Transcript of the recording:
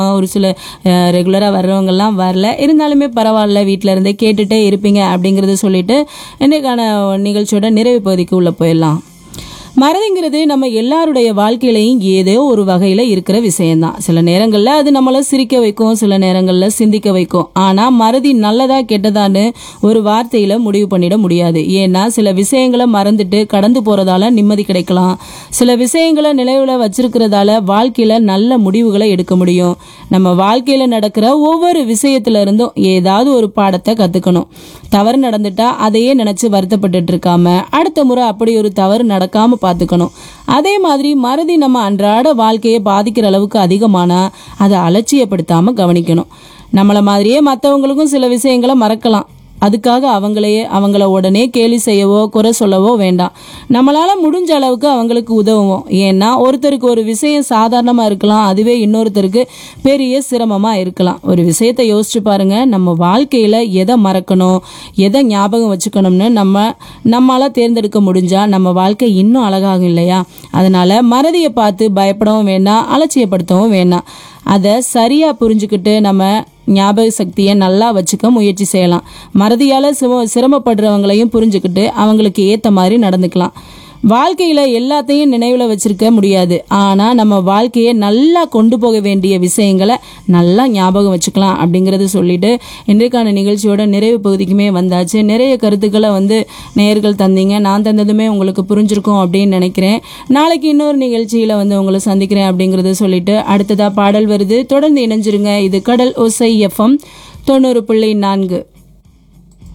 ஒரு சில ரெகுலராக வர்றவங்கெல்லாம் வரல இருந்தாலுமே பரவாயில்ல வீட்டில் இருந்தே கேட்டுட்டே இருப்பீங்க அப்படிங்கிறத சொல்லிட்டு இன்றைக்கான நிகழ்ச்சியோட நிறைவு பகுதிக்கு உள்ள போயிடலாம் மறதிங்கிறது நம்ம எல்லாருடைய வாழ்க்கையிலையும் ஏதோ ஒரு வகையில் இருக்கிற விஷயம்தான் சில நேரங்களில் அது நம்மளை சிரிக்க வைக்கும் சில நேரங்களில் சிந்திக்க வைக்கும் ஆனால் மறதி நல்லதா கெட்டதான்னு ஒரு வார்த்தையில் முடிவு பண்ணிட முடியாது ஏன்னா சில விஷயங்களை மறந்துட்டு கடந்து போகிறதால நிம்மதி கிடைக்கலாம் சில விஷயங்களை நினைவில் வச்சிருக்கிறதால வாழ்க்கையில் நல்ல முடிவுகளை எடுக்க முடியும் நம்ம வாழ்க்கையில் நடக்கிற ஒவ்வொரு விஷயத்துல இருந்தும் ஏதாவது ஒரு பாடத்தை கற்றுக்கணும் தவறு நடந்துட்டா அதையே நினச்சி வருத்தப்பட்டுட்டு இருக்காம அடுத்த முறை அப்படி ஒரு தவறு நடக்காம பார்த்துக்கணும் அதே மாதிரி மறதி நம்ம அன்றாட வாழ்க்கையை பாதிக்கிற அளவுக்கு அதிகமானா அதை அலட்சியப்படுத்தாம கவனிக்கணும் நம்மளை மாதிரியே மற்றவங்களுக்கும் சில விஷயங்களை மறக்கலாம் அதுக்காக அவங்களையே அவங்கள உடனே கேலி செய்யவோ குறை சொல்லவோ வேண்டாம் நம்மளால முடிஞ்ச அளவுக்கு அவங்களுக்கு உதவுவோம் ஏன்னா ஒருத்தருக்கு ஒரு விஷயம் சாதாரணமா இருக்கலாம் அதுவே இன்னொருத்தருக்கு பெரிய சிரமமா இருக்கலாம் ஒரு விஷயத்தை யோசிச்சு பாருங்க நம்ம வாழ்க்கையில எதை மறக்கணும் எதை ஞாபகம் வச்சுக்கணும்னு நம்ம நம்மளால தேர்ந்தெடுக்க முடிஞ்சா நம்ம வாழ்க்கை இன்னும் அழகாகும் இல்லையா அதனால மறதியை பார்த்து பயப்படவும் வேண்டாம் அலட்சியப்படுத்தவும் வேண்டாம் அதை சரியா புரிஞ்சுக்கிட்டு நம்ம ஞாபக சக்தியை நல்லா வச்சுக்க முயற்சி செய்யலாம் மறதியால் சிரம சிரமப்படுறவங்களையும் புரிஞ்சுக்கிட்டு அவங்களுக்கு ஏற்ற மாதிரி நடந்துக்கலாம் வாழ்க்கையில் எல்லாத்தையும் நினைவில் வச்சிருக்க முடியாது ஆனால் நம்ம வாழ்க்கையை நல்லா கொண்டு போக வேண்டிய விஷயங்களை நல்லா ஞாபகம் வச்சுக்கலாம் அப்படிங்கிறத சொல்லிட்டு இன்றைக்கான நிகழ்ச்சியோட நிறைவு பகுதிக்குமே வந்தாச்சு நிறைய கருத்துக்களை வந்து நேயர்கள் தந்தீங்க நான் தந்ததுமே உங்களுக்கு புரிஞ்சிருக்கும் அப்படின்னு நினைக்கிறேன் நாளைக்கு இன்னொரு நிகழ்ச்சியில் வந்து உங்களை சந்திக்கிறேன் அப்படிங்கிறத சொல்லிட்டு அடுத்ததாக பாடல் வருது தொடர்ந்து இணைஞ்சிருங்க இது கடல் ஒசை எஃப்எம் தொண்ணூறு புள்ளி நான்கு